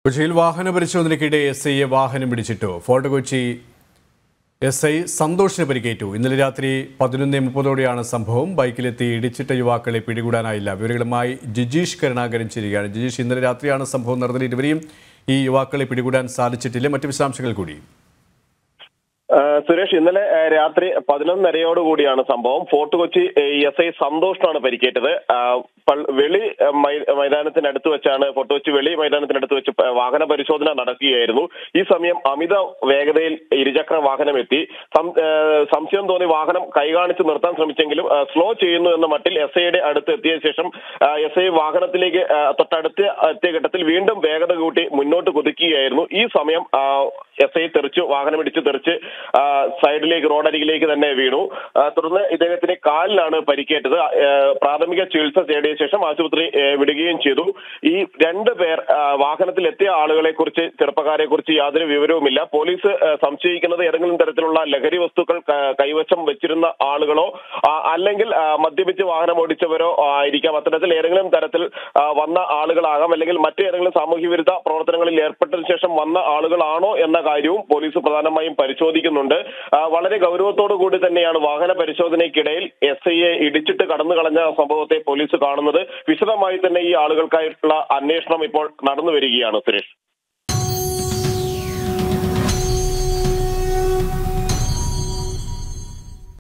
കൊച്ചിയിൽ വാഹന പരിശോധനയ്ക്കിടെ എസ് ഐയെ വാഹനം പിടിച്ചിട്ടു ഫോർട്ട് കൊച്ചി എസ് ഐ സന്തോഷിന് പരിക്കേറ്റു ഇന്നലെ രാത്രി പതിനൊന്ന് മുപ്പതോടെയാണ് സംഭവം ബൈക്കിലെത്തി ഇടിച്ചിട്ട യുവാക്കളെ പിടികൂടാനായില്ല വിവരങ്ങളുമായി ജിജീഷ് കരുണാകരൻ ചേരുകയാണ് ജിജീഷ് ഇന്നലെ രാത്രിയാണ് സംഭവം നടന്നത് ഇതുവരെയും ഈ യുവാക്കളെ പിടികൂടാൻ സാധിച്ചിട്ടില്ല മറ്റു വിശദാംശങ്ങൾ കൂടി ആ, സുരേഷ് ഇന്നലെ ആ, രാത്രി പതിനൊന്നരയോട് കൂടിയാണ് സംഭവം ഫോർട്ട് കൊച്ചി എസ് ഐ സന്തോഷിനാണ് പരിക്കേറ്റത് ആ, പൾ- വെളി ആ, മൈ- മൈതാനത്തിനടുത്ത് വെച്ചാണ് ഫോർട്ട് കൊച്ചി വെളി മൈതാനത്തിനടുത്ത് വെച്ച് പ- വാഹന പരിശോധന നടക്കുകയായിരുന്നു ഈ സമയം അമിത വേഗതയിൽ ഇരുചക്ര വാഹനം എത്തി സം- ആ, സംശയം തോന്നി വാഹനം കൈകാണിച്ച് നിർത്താൻ ശ്രമിച്ചെങ്കിലും ആ, സ്ലോ ചെയ്യുന്നു എന്ന മട്ടിൽ എസ് ഐയുടെ അടുത്ത് എത്തിയ ശേഷം എസ് ഐ വാഹനത്തിലേക്ക് ആ, തൊട്ടടുത്ത് എത്തിയ ഘട്ടത്തിൽ വീണ്ടും വേഗത കൂട്ടി മുന്നോട്ട് കുതിക്കുകയായിരുന്നു ഈ സമയം എസ് ഐ തെറിച്ചു വാഹനം ഇടിച്ച് തെറിച്ച് ആ, സൈഡിലേക്ക് റോഡരികിലേക്ക് തന്നെ വീണു ആ, തുടർന്ന് ഇദ്ദേഹത്തിന് കാലിലാണ് പരിക്കേറ്റത് ആ, പ്രാഥമിക ചികിത്സ തേടിയ ശേഷം ആശുപത്രി ഏ, വിടുകയും ചെയ്തു ഈ രണ്ട് പേർ ആ, വാഹനത്തിൽ എത്തിയ ആളുകളെ കുറിച്ച് ചെറുപ്പക്കാരെ കുറിച്ച് യാതൊരു വിവരവുമില്ല പോലീസ് ആ, സംശയിക്കുന്നത് ഏതെങ്കിലും തരത്തിലുള്ള ലഹരി വസ്തുക്കൾ ക- കൈവശം വെച്ചിരുന്ന ആളുകളോ ആ, അല്ലെങ്കിൽ ആ, മദ്യപിച്ച് വാഹനം ഓടിച്ചവരോ ആയിരിക്കാം അത്തരത്തിൽ ഏതെങ്കിലും തരത്തിൽ ആ, വന്ന ആളുകളാകാം അല്ലെങ്കിൽ മറ്റേതെങ്കിലും സാമൂഹ്യ വിരുദ്ധ പ്രവർത്തനങ്ങളിൽ ഏർപ്പെട്ടതിനു ശേഷം വന്ന ആളുകളാണോ എന്ന കാര്യവും പോലീസ് പ്രധാനമായും പരിശോധിക്കുന്നുണ്ട് ആ, വളരെ ഗൗരവത്തോടു കൂടി തന്നെയാണ് വാഹന പരിശോധനയ്ക്കിടയിൽ എസ് ഐയെ ഇടിച്ചിട്ട് കടന്നു കളഞ്ഞ സംഭവത്തെ പോലീസ് കാണുന്നത് വിശദമായി തന്നെ ഈ ആളുകൾക്കായിട്ടുള്ള അന്വേഷണം ഇപ്പോൾ നടന്നു വരികയാണ് സുരേഷ്